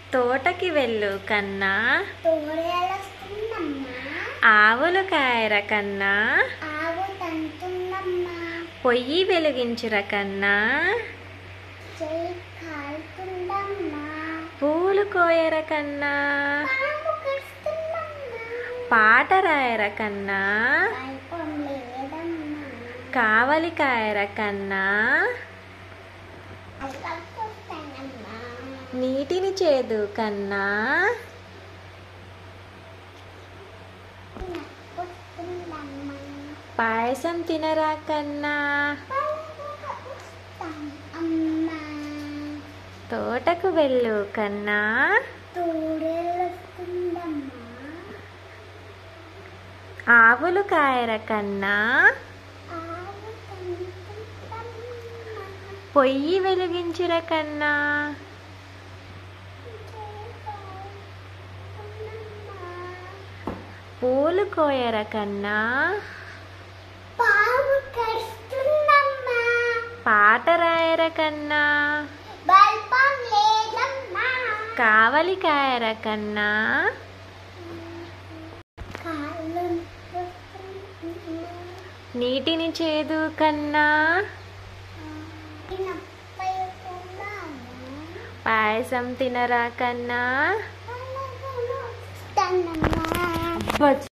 తోటకి వెళ్ళు కన్నా తోడేలు వస్తుందమ్మా ఆవులు కాయర కన్నా ఆవు తంతుందమ్మా పొయ్యి వెలిగించుర కన్నా చెయ్యి కాలుతుందమ్మా పూలు కోయర కన్నా పాము కరుస్తుందమ్మా పాట రాయర కన్నా అల్పం లేదమ్మా కావలి కాయర కన్నా అల్పొస్తానమ్మా నీటిని చేదు కన్నా వస్తుందమ్మా పాయసం తినరా కన్నా అమ్మా తోటకు వెళ్ళు కన్నా తోడేలు వస్తుందమ్మా ఆవులు కాయర కన్నా ఆవు తంతుందమ్మా పొయ్యి వెలిగించుర కన్నా పూలు కోయర కన్నా పాము కరుస్తుందమ్మా పాట రాయర కన్నా బల్పం లేదమ్మా కావలి కాయర కన్నా కాళ్ళు వస్తుందమ్మా నీటిని చేదు కన్నా నొప్పి అవుతుందమ్మా పాయసం తినరా కన్నా వస్తానమ్మా